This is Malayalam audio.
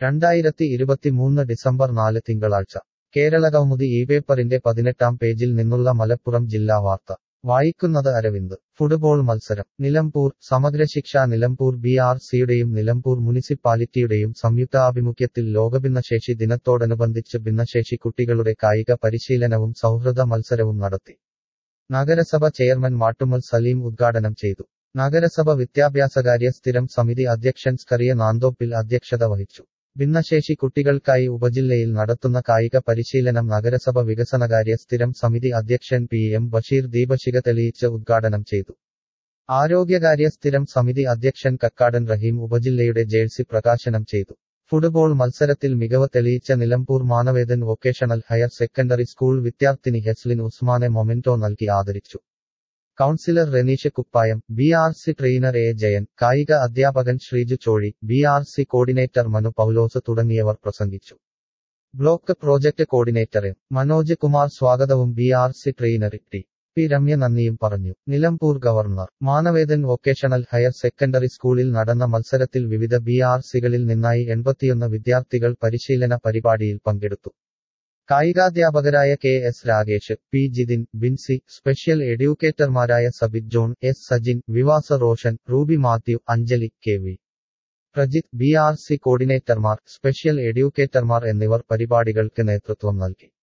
രണ്ടായിരത്തി ഇരുപത്തിമൂന്ന് ഡിസംബർ നാല് തിങ്കളാഴ്ച കേരള കൗമുദി ഈ പേപ്പറിന്റെ പതിനെട്ടാം പേജിൽ നിന്നുള്ള മലപ്പുറം ജില്ലാ വാർത്ത വായിക്കുന്നത് അരവിന്ദ് ഫുട്ബോൾ മത്സരം നിലമ്പൂർ സമഗ്രശിക്ഷ നിലമ്പൂർ ബി ആർ സിയുടെയും നിലമ്പൂർ മുനിസിപ്പാലിറ്റിയുടെയും സംയുക്താഭിമുഖ്യത്തിൽ ലോകഭിന്നശേഷി ദിനത്തോടനുബന്ധിച്ച് ഭിന്നശേഷി കുട്ടികളുടെ കായിക പരിശീലനവും സൗഹൃദ മത്സരവും നടത്തി നഗരസഭ ചെയർമാൻ മാട്ടുമൽ സലീം ഉദ്ഘാടനം ചെയ്തു നഗരസഭ വിദ്യാഭ്യാസകാര്യ സ്ഥിരം സമിതി അധ്യക്ഷൻ സ്കറിയ നാന്തോപ്പിൽ അധ്യക്ഷത വഹിച്ചു ഭിന്നശേഷി കുട്ടികൾക്കായി ഉപജില്ലയിൽ നടത്തുന്ന കായിക പരിശീലനം നഗരസഭ വികസനകാര്യ സ്ഥിരം സമിതി അധ്യക്ഷൻ പി എം ബഷീർ ദീപശിക തെളിയിച്ച് ഉദ്ഘാടനം ചെയ്തു ആരോഗ്യകാര്യ സ്ഥിരം സമിതി അധ്യക്ഷൻ കക്കാടൻ റഹീം ഉപജില്ലയുടെ ജേഴ്സി പ്രകാശനം ചെയ്തു ഫുട്ബോൾ മത്സരത്തിൽ മികവ് തെളിയിച്ച Nilambur Manavedan vocational higher secondary school വിദ്യാർത്ഥിനി ഹെസ്ലിൻ ഉസ്മാനെ മൊമെന്റോ നൽകി ആദരിച്ചു councillor Reneesh Kuppayam B R C trainer A Jayan കായിക അധ്യാപകൻ Sreeju Chozhi B R C coordinator Manu Paulose തുടങ്ങിയവർ പ്രസംഗിച്ചു block project coordinator M Manoj Kumar സ്വാഗതവും B R C trainer T P Ramya നന്ദിയും പറഞ്ഞു Nilambur governor Manavedan vocational higher secondary സ്കൂളിൽ നടന്ന മത്സരത്തിൽ വിവിധ ബി ആർ സികളിൽ നിന്നായി എൺപത്തിയൊന്ന് വിദ്യാർത്ഥികൾ പരിശീലന പരിപാടിയിൽ പങ്കെടുത്തു കായികാധ്യാപകരായ K S Rakesh P Jithin Binsy special എഡ്യൂക്കേറ്റർമാരായ Sabith John S Sajin Vivasa Roshan Ruby Mathew Anjali K V Prajith B R C കോർഡിനേറ്റർമാർ സ്പെഷ്യൽ എഡ്യൂക്കേറ്റർമാർ എന്നിവർ പരിപാടികൾക്ക് നേതൃത്വം നൽകി